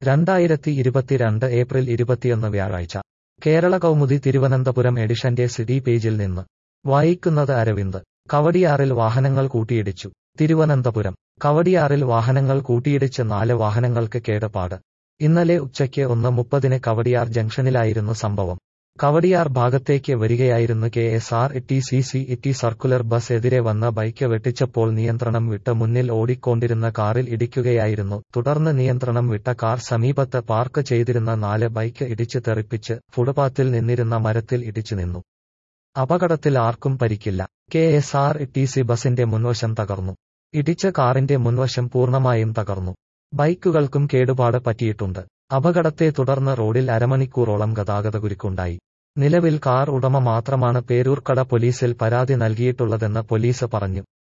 രണ്ടായിരത്തി ഇരുപത്തിരണ്ട് ഏപ്രിൽ ഇരുപത്തിയൊന്ന് വ്യാഴാഴ്ച കേരള കൗമുദി തിരുവനന്തപുരം എഡിഷന്റെ സിഡി പേജിൽ നിന്ന് വായിക്കുന്നത് അരവിന്ദ് കവടിയാറിൽ വാഹനങ്ങൾ കൂട്ടിയിടിച്ചു തിരുവനന്തപുരം കവടിയാറിൽ വാഹനങ്ങൾ കൂട്ടിയിടിച്ച് നാല് വാഹനങ്ങൾക്ക് കേടുപാട് ഇന്നലെ ഉച്ചയ്ക്ക് ഒന്ന് മുപ്പതിന് കവടിയാർ ജംഗ്ഷനിലായിരുന്നു സംഭവം കവടിയാർ ഭാഗത്തേക്ക് വരികയായിരുന്നു K S R T C C T circular bus എതിരെ വന്ന ബൈക്ക് വെട്ടിച്ചപ്പോൾ നിയന്ത്രണം വിട്ട് മുന്നിൽ ഓടിക്കൊണ്ടിരുന്ന കാറിൽ ഇടിക്കുകയായിരുന്നു തുടർന്ന് നിയന്ത്രണം വിട്ട കാർ സമീപത്ത് പാർക്ക് ചെയ്തിരുന്ന നാല് ബൈക്ക് ഇടിച്ച് തെറിപ്പിച്ച് ഫുട്പാത്തിൽ നിന്നിരുന്ന മരത്തിൽ ഇടിച്ചു നിന്നു അപകടത്തിൽ ആർക്കും പരിക്കില്ല K S R T C ബസിന്റെ മുൻവശം തകർന്നു ഇടിച്ച കാറിന്റെ മുൻവശം പൂർണ്ണമായും തകർന്നു ബൈക്കുകൾക്കും കേടുപാട് പറ്റിയിട്ടുണ്ട് അപകടത്തെ തുടർന്ന് റോഡിൽ അരമണിക്കൂറോളം ഗതാഗതകുരുക്കുണ്ടായി നിലവിൽ കാർ ഉടമ മാത്രമാണ് പേരൂർക്കട പോലീസിൽ പരാതി നൽകിയിട്ടുള്ളതെന്ന് പോലീസ് പറഞ്ഞു